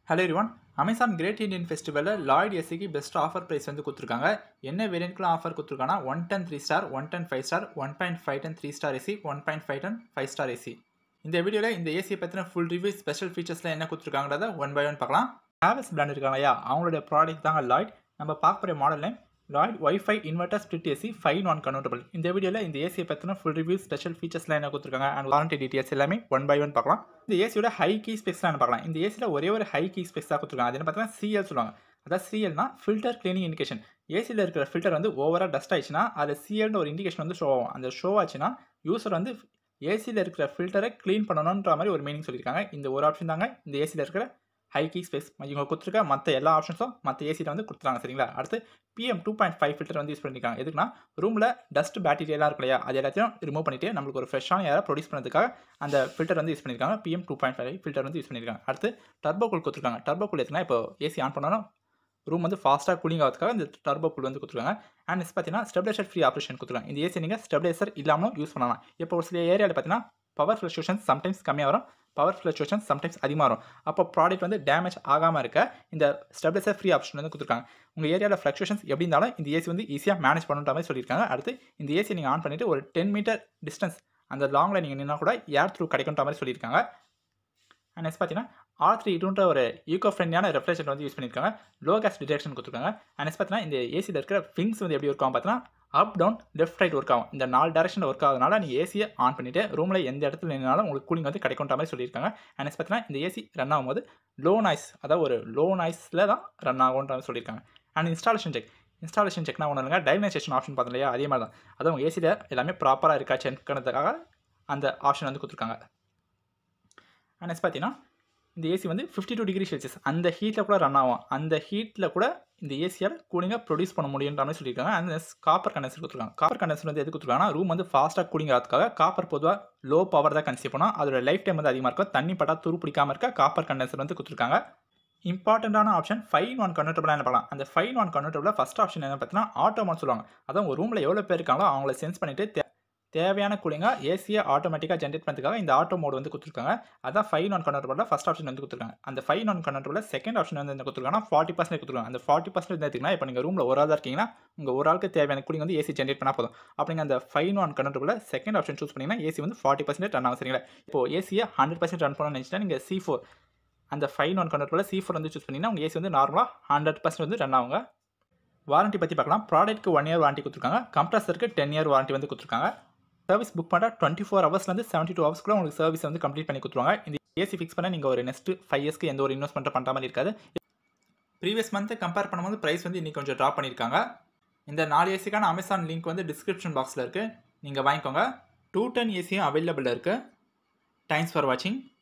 hello எரிவான் Amazon great Indian ஃபெஸ்டிவலில் Lloyd ஏசிக்கு பெஸ்ட் ஆஃபர் ப்ரைஸ் வந்து கொடுத்துருக்காங்க என்ன வேரியன்ட்க்குலாம் ஆஃபர் கொடுத்துருக்காங்கன்னா one ten three star one ten five star one point five ten three star AC one point five ten five star AC இந்த வீடியோவில் இந்த ஏசியை பற்றின ஃபுல் ரிவ்யூ ஸ்பெஷல் ஃபீச்சர்ஸ்லாம் என்ன கொடுத்துருக்காங்கிறத ஒன் பை ஒன் பார்க்கலாம் ஹேவல்ஸ் பிராண்ட் இருக்காங்க இல்லையா அவங்களுடைய ப்ராடக்ட் தாங்க லாய்ட் நம்ம பார்க்க போகிற model name Lloyd wifi inverter split AC five நான் கன்வெர்டபிள் இந்த வீடியோவில் இந்த ஏசியை பற்றின ஃபுல் ரிவ்யூ ஸ்பெஷல் ஃபீச்சர்ஸ்லாம் என்ன கொடுத்துருக்காங்க அண்ட் வாரண்டி டீட்டெயில்ஸ் எல்லாமே ஒன் பை ஒன் பார்க்கலாம் இந்த ஏசியோட ஹை கீ ஸ்பெக்ஸ்லாம் பார்க்கலாம் இந்த ஏசியில் ஒரே ஒரு ஹை கீ ஸ்பெக்ஸ் தான் கொடுத்துருக்காங்க அது என்ன பார்த்தீங்கன்னா சிஎல் சொல்லுவாங்க அதாவது சிஎல்னா ஃபில்டர் கிளீனிங் இண்டிகேஷன் ஏசியில் இருக்கிற ஃபில்டர் வந்து ஓவராக டஸ்ட் ஆயிடுச்சுன்னா அது சிஎல்னு ஒரு இண்டிகேஷன் வந்து ஷோ ஆகும் அந்த ஷோ ஆச்சுன்னா யூசர் வந்து ஏசியில் இருக்கிற ஃபில்டரை க்ளீன் பண்ணணுன்ற மாதிரி ஒரு மீனிங் சொல்லியிருக்காங்க இந்த ஒரு ஆப்ஷன் தாங்க இந்த ஏசியில் இருக்கிற ஹை கீ ஸ்பேஸ் இவங்க கொடுத்துருக்க மற்ற எல்லா ஆப்ஷன்ஸும் மற்ற ஏசியில் வந்து கொடுத்துருக்காங்க சரிங்களா அடுத்து PM two point five filter வந்து யூஸ் பண்ணியிருக்காங்க எதுக்குன்னா ரூமில் டஸ்ட் பேக்டீரியாலாம் இருக்கு இல்லையா அது எல்லாத்தையும் ரிமூவ் பண்ணிட்டு நம்மளுக்கு ஒரு ஃப்ரெஷ்ஷான ஏரை ப்ரொடியூஸ் பண்ணுறதுக்காக அந்த ஃபில்டர் வந்து யூஸ் பண்ணியிருக்காங்க PM two point five filter வந்து யூஸ் பண்ணியிருக்காங்க அடுத்து டர்போ கூல் கொடுத்துருக்காங்க டர்போ கூல் எதுனா இப்போ ஏசி ஆன் பண்ணாலும் ரூம் வந்து ஃபாஸ்ட்டாக கூலிங் ஆகிறதுக்காக இந்த டர்போ கூல் வந்து கொடுத்துருக்காங்க அண்ட் நெக்ஸ்ட் பார்த்தீங்கன்னா ஸ்டெபிலைசர் ஃப்ரீ ஆப்ரேஷன் கொடுத்துருக்காங்க இந்த ஏசி நீங்கள் ஸ்டெபிலைசர் இல்லாமலும் யூஸ் பண்ணலாம் இப்போ ஒரு சில ஏரியாவில் பார்த்தீங்கன்னா பவர் ஃப்ளக்சுவேஷன் சம்டைம்ஸ் கம்மியாக வரும் பவர் ஃப்ளக்சுவேஷன் சம்டைம்ஸ் அதிகமாக வரும் அப்போ ப்ராடக்ட் வந்து டேமேஜ் ஆகாமல் இருக்க இந்த ஸ்டெபிலைசர் ஃப்ரீ ஆப்ஷன் வந்து கொடுத்துருக்காங்க உங்கள் ஏரியாவில் ஃப்ளக்சுவேஷன்ஸ் எப்படி இருந்தாலும் இந்த ஏசி வந்து ஈஸியாக மேனேஜ் பண்ணுற மாதிரி சொல்லியிருக்காங்க அடுத்து இந்த ஏசி நீங்கள் ஆன் பண்ணிவிட்டு ஒரு டென் மீட்டர் டிஸ்டன்ஸ் அந்த லாங்கில் நீங்கள் நின்னா கூட ஏர் த்ரூ கிடைக்குன்ற மாதிரி சொல்லியிருக்காங்க அண்ட் நெக்ஸ்ட் பார்த்தீங்கன்னா ஆர் த்ரீ டூன்ற ஒரு ஈகோ ஃப்ரெண்ட்லியான ரெஃப்ரிஜரேட்டர் வந்து யூஸ் பண்ணியிருக்காங்க லோ கேஸ் டிடெக்ஷன் கொடுத்துருக்காங்க அண்ட் நெக்ஸ்ட் பார்த்தீங்கன்னா இந்த ஏசியில் இருக்கிற ஃபிங்ஸ் வந்து எப்படி ஒர்க் ஆகும் பார்த்தீங்கன்னா up down left right work ஆகும் இந்த நாலு டேரக்ஷனில் ஒர்க் ஆகுதுனால நீங்கள் ஏசியை ஆன் பண்ணிவிட்டு ரூமில் எந்த இடத்துல நின்னாலும் உங்களுக்கு கூலிங் வந்து கிடைக்குன்ற மாதிரி சொல்லியிருக்காங்க அண்ட் நெக்ஸ்ட் பார்த்தீங்கன்னா இந்த ஏசி ரன் ஆகும்போது லோ நாய்ஸ் அதாவது ஒரு லோ நாய்ஸில் தான் ரன் ஆகுன்ற மாதிரி சொல்லியிருக்காங்க அண்ட் இன்ஸ்டாலேஷன் செக் இன்ஸ்டாலேஷன் செக்னா ஒன்று இல்லைங்க டைமனைசேஷன் ஆப்ஷன் பார்த்தோம் இல்லையா அதே மாதிரி தான் அதான் உங்கள் ஏசியில் எல்லாமே ப்ராப்பராக இருக்கா செக் பண்ணுறதுக்காக அந்த ஆப்ஷன் வந்து கொடுத்துருக்காங்க அண்ட் நெக்ஸ்ட் பார்த்தீங்கன்னா இந்த ஏசி வந்து ஃபிஃப்டி டூ டிகிரி செல்சியஸ் அந்த ஹீட்டில் கூட ரன் ஆகும் அந்த ஹீட்டில் கூட இந்த ஏசியால் கூலிங்காக ப்ரொடியூஸ் பண்ண முடியுன்ற மாதிரி சொல்லியிருக்காங்க அந்த காப்பர் கண்டென்சர் கொடுத்துருக்காங்க காப்பர் கண்டென்சர் வந்து எது கொடுத்துருக்காங்கன்னா ரூம் வந்து ஃபாஸ்ட்டாக கூலிங் ஆகிறதுக்காக காப்பர் பொதுவாக லோ பவர் தான் கன்சியூம் பண்ணோம் அதோட லைஃப் டைம் வந்து அதிகமாக இருக்கும் தண்ணி பட்டா துரு பிடிக்காமல் இருக்க காப்பர் கண்டென்சர் வந்து கொடுத்துருக்காங்க இம்பார்ட்டண்ட்டான ஆப்ஷன் ஃபைவ் ஒன் கன்வெர்டபுளாக என்ன பண்ணலாம் அந்த ஃபைவ் ஒன் கன்வெர்டபுளாக ஃபஸ்ட் ஆப்ஷன் என்ன பார்த்தீங்கன்னா ஆட்டோமான்னு சொல்லுவாங்க அதான் ஒரு ரூமில் எவ்வளோ பேர் இருக்காங்களோ அவங்கள சென்ஸ் பண்ணிவிட்டு தேவையான கூலிங்காக ஏசியை ஆட்டோமேட்டிக்காக ஜென்ரேட் பண்ணுறதுக்காக இந்த ஆட்டோ மோட் வந்து கொடுத்துருக்காங்க அதான் ஃபைவ் நான் கன்வெர்டபுளில் ஃபஸ்ட் ஆப்ஷன் வந்து கொடுத்துருக்காங்க அந்த ஃபைவ் நான் கன்வெர்டபுளில் செகண்ட் ஆப்ஷன் வந்து என்ன கொடுத்துருக்காங்கன்னா ஃபார்ட்டி பர்சன்ட் கொடுத்துருக்காங்க அந்த ஃபார்ட்டி பர்சன்ட் எடுத்திங்கன்னா இப்போ நீங்கள் ரூமில் ஒரு ஆள் இருக்கீங்கன்னா உங்கள் ஒரு ஆளுக்கு தேவையான கூலிங் வந்து ஏசி ஜென்ரேட் பண்ணால் போதும் அப்படிங்க அந்த ஃபைவ் நான் கன்வெர்டபுளில் செகண்ட் ஆப்ஷன் சூஸ் பண்ணிங்கன்னா ஏசி வந்து ஃபார்ட்டி பர்சன்ட் ரன் ஆகும் சரிங்களா இப்போ ஏசியை ஹண்ட்ரட் பர்சன்ட் ரன் பண்ணணும்னு நினச்சிட்டா நீங்கள் சி ஃபோர் அந்த ஃபைவ் ஒன் கன்வெர்டபுளில் சி ஃபோர் வந்து சூஸ் பண்ணிங்கன்னா உங்கள் ஏசி வந்து நார்மலாக ஹண்ட்ரட் பர்சன்ட் வந்து ரன் ஆகுங்க வாரண்ட்டி பற்றி பார்க்கலாம் ப்ராடக்ட்க்கு ஒன் இயர் வாரண்ட்டி கொடுத்துருக்காங்க கம்ப்ரஸருக்கு டென் இயர் வாரண்ட்டி வந்து கொடுத்துருக்காங்க சர்வீஸ் புக் பண்ணால் டுவெண்ட்டி ஃபோர் ஹவர்ஸ்லேருந்து செவன்ட்டி டூ ஹவர்ஸ்க்குள்ள உங்களுக்கு சர்வீஸ் வந்து கம்ப்ளீட் பண்ணி கொடுத்துருவாங்க இந்த ஏசி ஃபிக்ஸ் பண்ண நீங்கள் ஒரு நெக்ஸ்ட் ஃபைவ் இயர்ஸ்க்கு எந்த ஒரு இன்வெஸ்ட்மெண்ட் பண்ணுற மாதிரி இருக்காது ப்ரீவியஸ் மந்த் கம்பேர் பண்ணும்போது ப்ரைஸ் வந்து இன்றைக்கி கொஞ்சம் ட்ராப் பண்ணியிருக்காங்க இந்த நாலு ஏசிக்கான அமேசான் லிங்க் வந்து டிஸ்கிரிப்ஷன் பாக்ஸில் இருக்குது நீங்கள் வாங்கிக்கோங்க டூ டென் ஏசியும் அவைலபிள் இருக்குது தேங்க்ஸ் ஃபார் வாட்சிங்